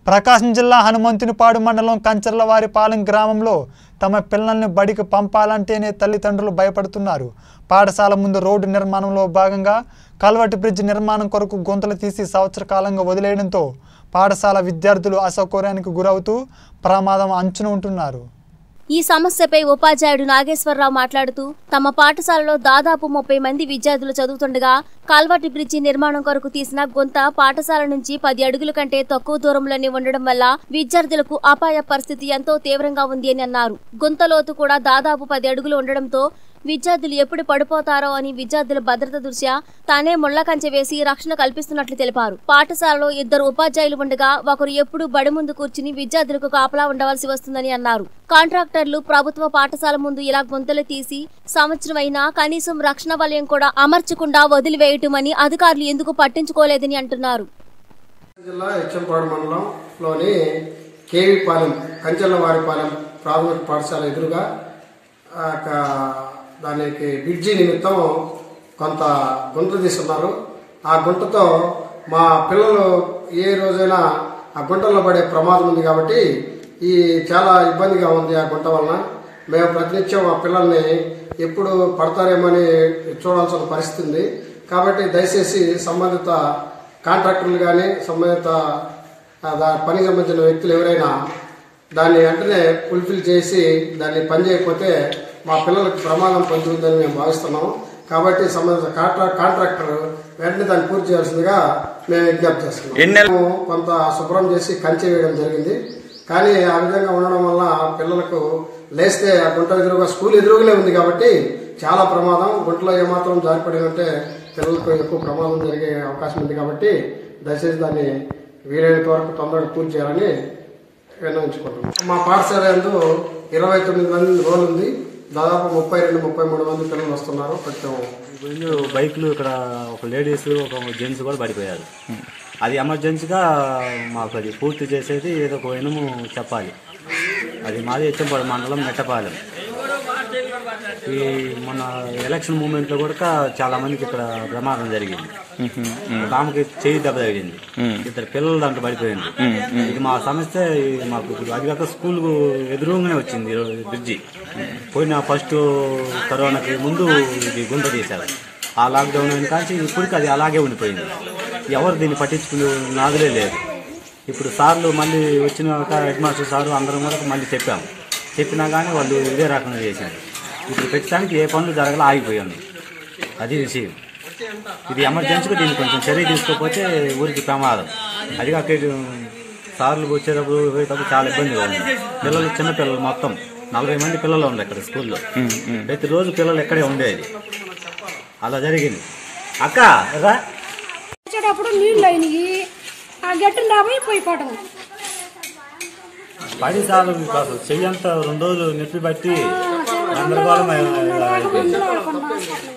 ప్రకాశం జిల్లా హనుమంతునిపాడు మండలం కంచర్లవారిపాలెం గ్రామంలో తమ పిల్లల్ని బడికి పంపాలంటేనే తల్లిదండ్రులు భయపడుతున్నారు పాఠశాల ముందు రోడ్డు నిర్మాణంలో భాగంగా కల్వటి బ్రిడ్జ్ నిర్మాణం కొరకు గుంతలు తీసి సంవత్సర కాలంగా వదిలేయడంతో పాఠశాల విద్యార్థులు అసౌకర్యానికి గురవుతూ ప్రమాదం అంచున ఉంటున్నారు ఈ సమస్యపై ఉపాధ్యాయుడు నాగేశ్వరరావు మాట్లాడుతూ తమ పాఠశాలలో దాదాపు ముప్పై మంది విద్యార్థులు చదువుతుండగా కాల్వటి బ్రిడ్జి నిర్మాణం కొరకు తీసిన గుంత పాఠశాల నుంచి పది అడుగుల కంటే తక్కువ దూరంలోనే ఉండడం వల్ల విద్యార్థులకు అపాయ పరిస్థితి ఎంతో తీవ్రంగా ఉంది అని అన్నారు గుంత లోతు కూడా దాదాపు పది అడుగులు ఉండడంతో విద్యార్థులు ఎప్పుడు పడిపోతారో అని విద్యార్థుల భద్రత దృష్ట్యా తానే ముళ్ల కంచె వేసి రక్షణ కల్పిస్తున్నట్లు తెలిపారు పాఠశాలలో ఇద్దరు ఉపాధ్యాయులు ఉండగా ఒకరు ఎప్పుడు బడి ముందు కూర్చుని విద్యార్థులకు కాపలా ఉండవలసి వస్తుందని అన్నారు కాంట్రాక్టర్లు ప్రభుత్వ పాఠశాల ముందు ఇలా గుంతలు తీసి సంవత్సరం అయినా కనీసం రక్షణ వలయం కూడా అమర్చకుండా వదిలివేయటమని అధికారులు ఎందుకు పట్టించుకోలేదని అంటున్నారు జిల్లా హెచ్చంపాడు మండలంలోని కేవీపాలెం కంచెలవారిపాలెం ప్రాథమిక పాఠశాల ఎదురుగా ఆ యొక్క దానికి బ్రిడ్జి నిమిత్తం కొంత గుంట తీసుకున్నారు ఆ గుంటతో మా పిల్లలు ఏ రోజైనా ఆ గుంటల్లో పడే ప్రమాదం ఉంది కాబట్టి ఈ చాలా ఇబ్బందిగా ఉంది ఆ గుంట వలన మేము ప్రతినిత్యం ఆ పిల్లల్ని ఎప్పుడు పడతారేమని చూడాల్సిన పరిస్థితి ఉంది కాబట్టి దయచేసి సంబంధిత కాంట్రాక్టర్లు కానీ సంబంధిత ఆ, దా- పనికి సంబంధించిన వ్యక్తులు ఎవరైనా దాన్ని వెంటనే ఫుల్ఫిల్ చేసి దాన్ని పని చేయకపోతే మా పిల్లలకు ప్రమాదం పొందుతుందని మేము భావిస్తున్నాము కాబట్టి సంబంధిత కాంట్రా కాంట్రాక్టర్ వెంటనే దాన్ని పూర్తి చేయాల్సిందిగా మేము విజ్ఞప్తి చేస్తున్నాం మేము కొంత శుభ్రం చేసి కంచె వేయడం జరిగింది కానీ ఆ విధంగా ఉండడం వల్ల పిల్లలకు లేస్తే ఆ గుంట ఎదురుగా స్కూల్ ఎదురుగానే ఉంది కాబట్టి చాలా ప్రమాదం గుంటలో ఏమాత్రం జారిపడినంటే పిల్లలకు ఎక్కువ ప్రమాదం జరిగే అవకాశం ఉంది కాబట్టి దయచేసి దాన్ని వీలైనంత వరకు తొందరగా పూర్తి చేయాలని విన్నవించుకుంటున్నాం మా పాఠశాల యందు ఇరవై తొమ్మిది మంది రోల్ ఉంది దాదాపు ముప్పై రెండు ముప్పై మూడు మంది పిల్లలు వస్తున్నారు కొంచెం వీళ్ళు బైక్లు ఇక్కడ ఒక లేడీస్ ఒక జెంట్స్ కూడా పడిపోయారు అది ఎమర్జెన్సీగా మాకు అది పూర్తి చేసేది ఏదో ఒక ఇనుము చెప్పాలి అది మాది ఎచ్చంపాడు మండలం మెట్టపాలెం ఈ మొన్న ఎలక్షన్ మూమెంట్లో కూడా చాలా మందికి ఇక్కడ ప్రమాదం జరిగింది ఒక ఆమెకి చేయి దెబ్బ తగిలింది ఇద్దరు పిల్లలు దాంట్లో పడిపోయింది ఇది మా సమస్య ఇది మాకు ఇప్పుడు అది కాక స్కూల్ ఎదురుగానే వచ్చింది ఈ రోజు బ్రిడ్జి పోయిన ఫస్ట్ కరోనాకి ముందు ఇది గుంట తీశారు ఆ లాక్డౌన్ అయిన కాంచి ఇప్పటికి అది అలాగే ఉండిపోయింది ఎవరు దీన్ని పట్టించుకునే నాదులే లేదు ఇప్పుడు సార్లు మళ్ళీ వచ్చినాక హెడ్ మాస్టర్ సారు అందరం కూడా మళ్ళీ చెప్పాము చెప్పినా కానీ వాళ్ళు ఇదే రకంగా చేశారు ఇప్పుడు ప్రతిదానికి ఏ పనులు జరగాలో ఆగిపోయాను అది విషయం ఇది ఎమర్జెన్సీగా దీన్ని కొంచెం చర్య తీసుకోకపోతే ఊరికి ప్రమాదం అది కాక ఇటు సార్లు వచ్చేటప్పుడు పోయేటప్పుడు చాలా ఇబ్బందిగా ఉంది పిల్లలు చిన్న పిల్లలు మొత్తం నలభై మంది పిల్లలు ఉన్నారు ఇక్కడ స్కూల్లో ప్రతిరోజు పిల్లలు ఇక్కడే ఉండేది అలా జరిగింది అక్క రా వచ్చేటప్పుడు నీళ్ళు అయినాయి ఆ గట్టును రాబోయి పోయిపోవటం పది సార్లు మీకు అసలు చెయ్యంతా రెండు రోజులు నొప్పి బట్టి గందరగోళం అయిపోయింది ముందు